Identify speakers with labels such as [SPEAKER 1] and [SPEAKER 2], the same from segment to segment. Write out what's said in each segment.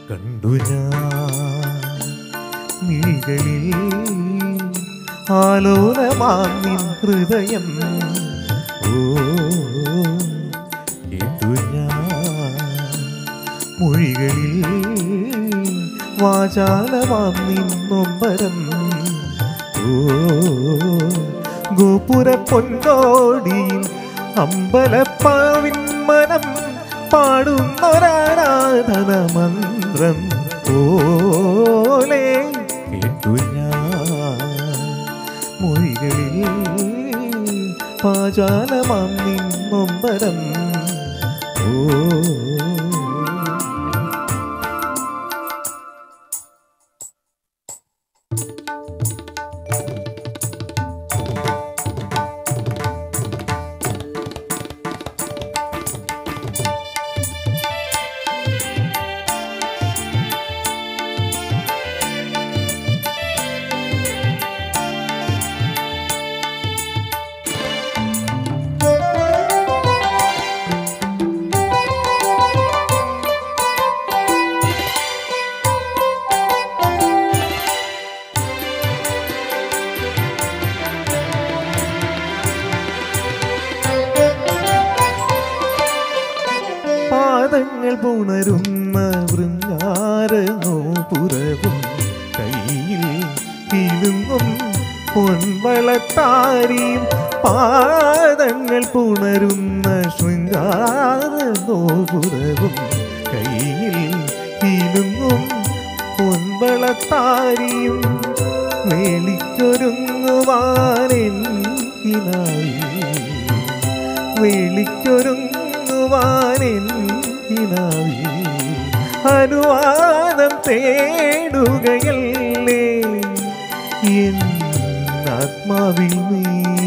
[SPEAKER 1] കണ്ടു ഞാൻ മിഴികളിൽ ആലോലമാം നിൻ ഹൃദയം ഓ കേട്ടു ഞാൻ മൊഴികളിൽ വാചാലമാം നിൻ നൊമ്പരം ഓ ഗോപുര പൊൻകോടിയിൽ അമ്പലപ്പാവിൻ മനം പാടുന്നൊരാരാധന മന്ത്രം പോലെ കേട്ടു ഞാൻ മൊഴികളിൽ പാചാലമാം നിൻ നൊമ്പരം ഓ പാദങ്ങൾ പുണരുന്ന വൃങ്ങാരനോപുരവും കയ്യിൽ കിലുങ്ങും പൊൻവളത്താരിയും പാദങ്ങൾ പുണരുന്ന ശൃംഗാരനോപുരവും കയ്യിൽ കിലുങ്ങും പൊൻവളത്താരിയും വേളിക്കൊരുങ്ങുവാനെങ്കിനായി വിളിക്കൊരുങ്ങുവാനെങ്കിനായി അനുവാദം തേടുകയല്ലേ എൻ ആത്മാവിൽ നീ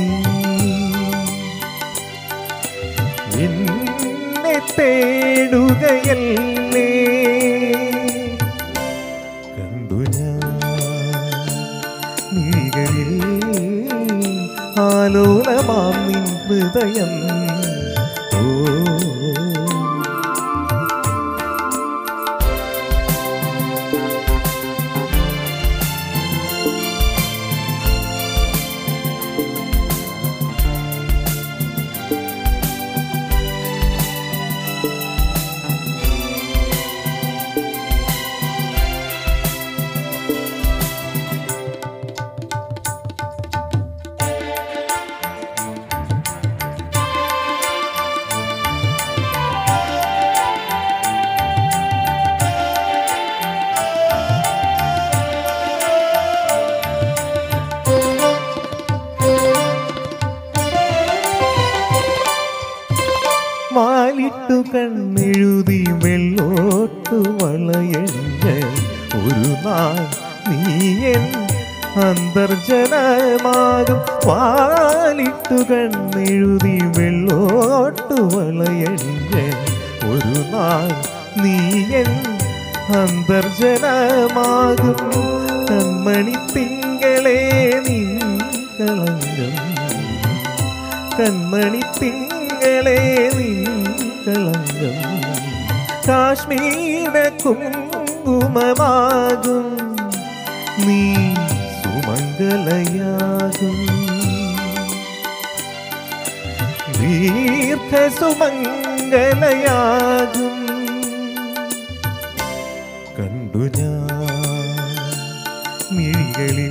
[SPEAKER 1] എന്നെ തേടുകയല്ലേ കണ്ടു ഞാൻ മിഴികളിൽ ആലോലമാം നിൻ ഹൃദയം ഓ വാലിട്ടു കണ്ണെഴുതി വെള്ളോട്ടു വളയഴിഞ്ഞ ഒരു നാൾ നീയൻ അന്തർജനമാകും വാലിട്ടു കണ്ണെഴുതി വെള്ളോട്ടു വളയഴിഞ്ഞ ഒരു നാൾ നീയൻ അന്തർജനമാകും കൺമണി തിങ്കളെ നിൻ കളങ്കം കൺമണി തിങ്കളെ നിൻ കളങ്കം കാശ്മീര കുങ്കുമമാകും നീ സുമംഗലയാകും ദീർഘ സുമംഗലയാകും കണ്ടു ഞാൻ മിഴികളിൽ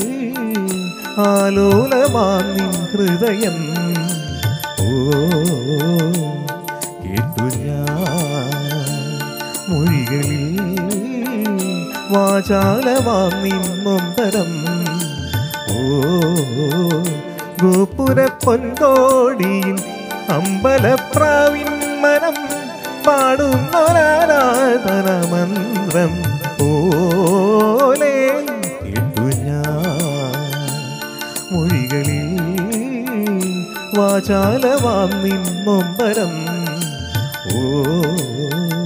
[SPEAKER 1] ആലോലമാം നിൻ ഹൃദയം ഓ കേട്ടു ഞാൻ മൊഴികളിൽ വാചാലമാം നിൻ നൊമ്പരം ഓ ഗോപുര പൊൻകോടിയിൽ അമ്പലപ്രാവിൻ മനം പാടുന്നൊരാരാധന മന്ത്രം പോലെ കേട്ടു ഞാൻ മൊഴികളിൽ വാചാലമാം നിൻ നൊമ്പരം ഓ